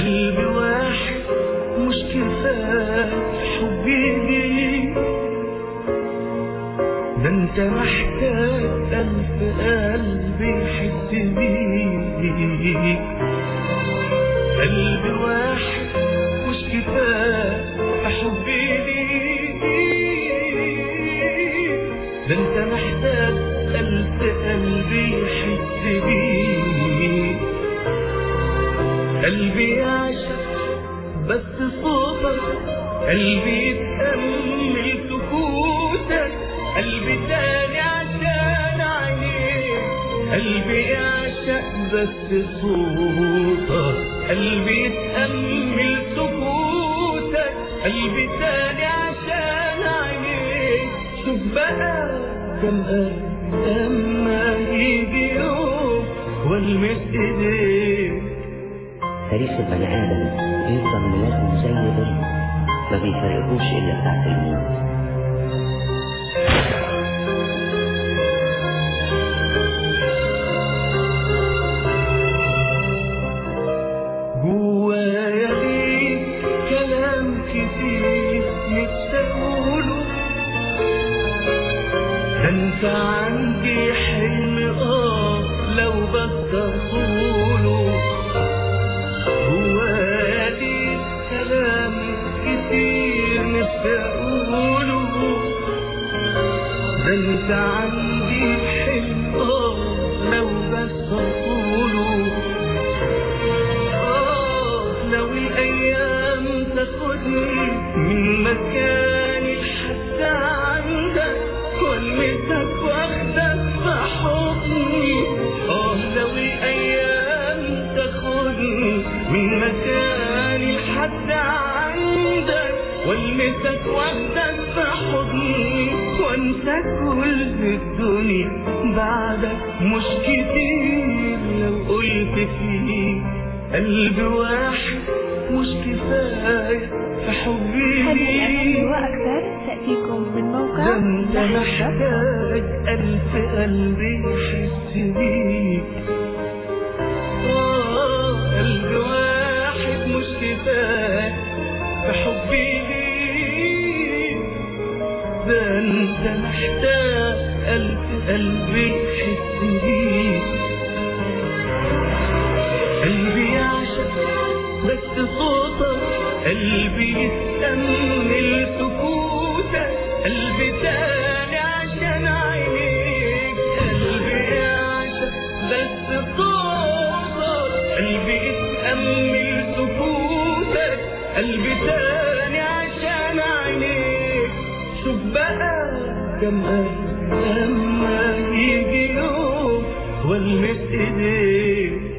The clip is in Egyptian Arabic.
قلب واحد مش كفاية حبي ليك ده انت محتاج ألف قلب يحس بيك قلب واحد مش كفاية حبي ليك ده انت محتاج ألف قلب يحس بيك قلبي يعشق بس صوتك قلبي يتأمل سكوتك قلبي تاني عشان عينيك قلبي يعشق بس صوتك قلبي يتأمل سكوتك قلبي تاني عشان عينيك شوف بقى كم قلب لما يجي يوم والمس ايديك تاريخ البني آدم بيفضل ملازم زي ظل ما بيفرقوش إلا ساعة الموت جوايا ليك كلام كتير نفسي اقوله ده انت عندي حلم اه لو بس اقوله جوايا ليك كلام كتير نفسي اقوله ده انت عندي حلم اه لو بس اقوله آه، لو الأيام تاخدني من مكاني حتى عندك والمسك واخدك في حضني اه لو الأيام تاخدني من مكاني حتى عندك والمسك واخدك في حضني وانسى كل الدنيا بعدك مش كتير لو قلت فيه قلب واحد مش كفاية في حبي هذه الأغاني ليك. وأكثر تأتيكم من موقع ده انت لحظة محتاج ألف قلب يحس بيك آه، قلب واحد مش كفاية في حبي ليك ده انت محتاج ألف قلب يحس بيك قلبي يعشق بس صوتك قلبي يتأمل سكوتك قلبي تاني عشان عينيك قلبي يعشق بس صوتك قلبي يتأمل سكوتك قلبي تاني عشان عينيك شوف بقى كم قلب لما يجي يوم والمس ايديك